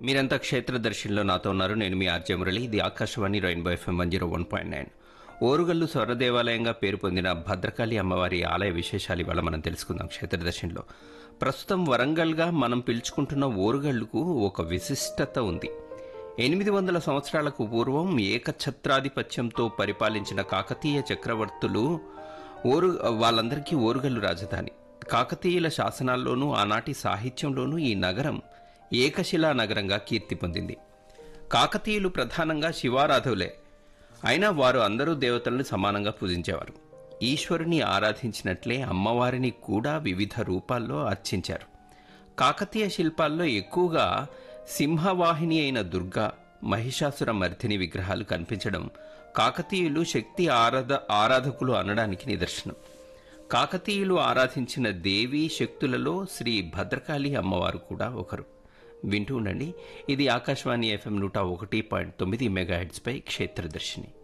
మీరంతా క్షేత్రదర్శినిలో నాతో ఉన్నారు నేను మీ ఆర్జే మురళి ఇది Akashvani rainbow FM one zero one point nine Orugallu స్వర దేవాలయంగా పేరు పొందిన భద్రకాళి అమ్మవారి ఆలయ విశేషాలు ఇవాళ మనం తెలుసుకుందాం క్షేత్రదర్శినిలో ప్రస్తుతం వరంగల్గా మనం పిలుచుకుంటున్న ఓరుగల్లుకు ఒక విశిష్టత ఉంది ఎనిమిది వందల సంవత్సరాలకు పూర్వం ఏకఛత్రాధిపత్యంతో పరిపాలించిన కాకతీయ చక్రవర్తులు ఓరు వాళ్ళందరికీ ఓరుగల్లు రాజధాని కాకతీయుల శాసనాల్లోనూ ఆనాటి సాహిత్యంలోనూ ఈ నగరం ఏకశిలా నగరంగా కీర్తి పొందింది కాకతీయులు ప్రధానంగా శివారాధులే అయినా వారు అందరూ దేవతలను సమానంగా పూజించేవారు ఈశ్వరుని ఆరాధించినట్లే అమ్మవారిని కూడా వివిధ రూపాల్లో అర్చించారు కాకతీయ శిల్పాల్లో ఎక్కువగా సింహవాహిని అయిన దుర్గా మహిషాసుర మర్దిని విగ్రహాలు కనిపించడం కాకతీయులు శక్తి ఆరాధ ఆరాధకులు అనడానికి నిదర్శనం కాకతీయులు ఆరాధించిన దేవీ శక్తులలో శ్రీ భద్రకాళి అమ్మవారు కూడా ఒకరు వింటూ ఉండండి ఇది ఆకాశవాణి ఎఫ్ఎం నూట ఒకటి పాయింట్ తొమ్మిది మెగాహెడ్స్పై క్షేత్రదర్శిని